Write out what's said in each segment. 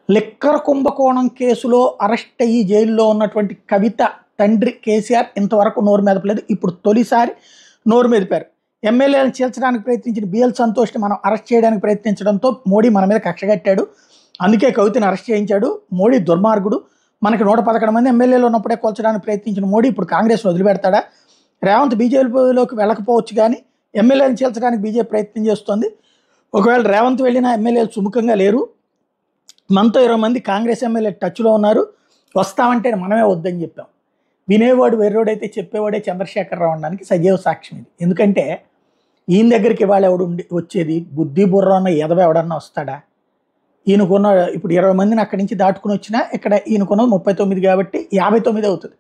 liquor కుంభకోణం కేసులో arrest అయ్యి జైల్లో ఉన్నటువంటి కవిత తండ్రి కేసీఆర్ ఇంతవరకు నోరు మెదపలేదు ఇప్పుడు తొలిసారి నోరు మెదిపారు ఎమ్మెల్యేలను చీల్చడానికి ప్రయత్నించిన బిఎల్ సంతోష్ని మనం అరెస్ట్ చేయడానికి ప్రయత్నించడంతో మోడీ మన మీద కక్ష కట్టాడు అందుకే కవితని అరెస్ట్ చేయించాడు మోడీ దుర్మార్గుడు మనకి నూట పదకొండు మంది ఎమ్మెల్యేలు ఉన్నప్పుడే కూల్చడానికి ప్రయత్నించిన మోడీ ఇప్పుడు కాంగ్రెస్ను వదిలిపెడతాడా రేవంత్ బీజేపీలోకి వెళ్ళకపోవచ్చు కానీ ఎమ్మెల్యేలను చీల్చడానికి బీజేపీ ప్రయత్నం చేస్తోంది ఒకవేళ రేవంత్ వెళ్ళినా ఎమ్మెల్యేలు సుముఖంగా లేరు మనతో ఇరవై మంది కాంగ్రెస్ ఎమ్మెల్యే టచ్లో ఉన్నారు వస్తామంటే మనమే వద్దని చెప్పాం వినేవాడు వెర్రోడైతే చెప్పేవాడే చంద్రశేఖరరావు అనడానికి సజీవ సాక్ష్యం ఇది ఎందుకంటే ఈయన దగ్గరికి ఇవాళ ఎవడు ఉండి వచ్చేది బుద్ధి బుర్ర ఉన్న ఎదవ ఎవడన్నా వస్తాడా ఈయనకున్న ఇప్పుడు ఇరవై మందిని అక్కడి నుంచి దాటుకుని వచ్చినా ఇక్కడ ఈయనకున్న ముప్పై తొమ్మిది కాబట్టి యాభై తొమ్మిది అవుతుంది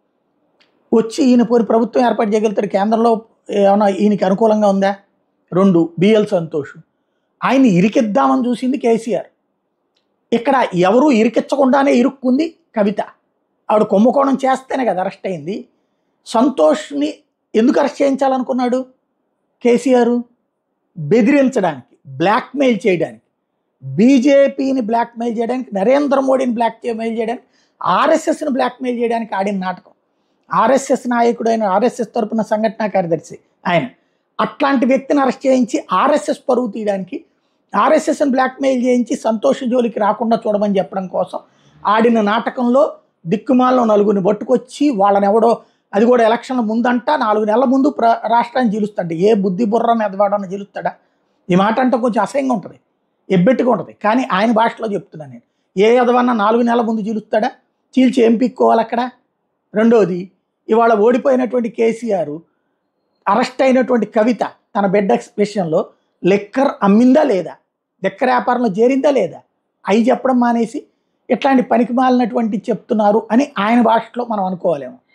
వచ్చి ఈయన పోయి ప్రభుత్వం ఏర్పాటు చేయగలుగుతాడు కేంద్రంలో ఏమైనా ఈయనకి అనుకూలంగా ఉందా రెండు బిఎల్ సంతోష్ ఆయన్ని ఇరికిద్దామని చూసింది కేసీఆర్ ఇక్కడ ఎవరు ఇరికించకుండానే ఇరుక్కుంది కవిత ఆవిడ కుంభకోణం చేస్తేనే కదా అరెస్ట్ అయింది సంతోష్ని ఎందుకు అరెస్ట్ చేయించాలనుకున్నాడు కేసీఆర్ బెదిరించడానికి బ్లాక్మెయిల్ చేయడానికి బీజేపీని బ్లాక్మెయిల్ చేయడానికి నరేంద్ర మోడీని బ్లాక్మెయిల్ చేయడానికి ఆర్ఎస్ఎస్ని బ్లాక్మెయిల్ చేయడానికి ఆడిన నాటకం ఆర్ఎస్ఎస్ నాయకుడైన ఆర్ఎస్ఎస్ తరపున సంఘటనా కార్యదర్శి ఆయన అట్లాంటి వ్యక్తిని అరెస్ట్ చేయించి ఆర్ఎస్ఎస్ పరువు తీయడానికి ఆర్ఎస్ఎస్ని బ్లాక్మెయిల్ చేయించి సంతోష జోలికి రాకుండా చూడమని చెప్పడం కోసం ఆడిన నాటకంలో దిక్కుమాలను నలుగురిని పట్టుకొచ్చి వాళ్ళని ఎవడో అది కూడా ఎలక్షన్ల ముందంట నాలుగు నెలల ముందు ప్ర రాష్ట్రాన్ని జీలుస్తాడు ఏ బుద్ధి బుర్రని ఎదవాడని జీలుస్తాడా ఈ మాట అంటే కొంచెం అసహ్యంగా ఉంటుంది ఎబ్బెట్టుగా ఉంటుంది కానీ ఆయన భాషలో చెప్తున్నాను నేను ఏ ఎదవన్నా నాలుగు నెలల ముందు చీలుస్తాడా చీల్చి ఏం పిక్కోవాలి అక్కడ రెండోది ఇవాళ ఓడిపోయినటువంటి కేసీఆర్ అరెస్ట్ అయినటువంటి కవిత తన బిడ్డ విషయంలో లెక్కర్ అమ్మిందా లేదా లెక్కర్ వ్యాపారంలో చేరిందా లేదా అవి చెప్పడం మానేసి ఇట్లాంటి పనికి మాలినటువంటి చెప్తున్నారు అని ఆయన భాషలో మనం అనుకోవాలేమో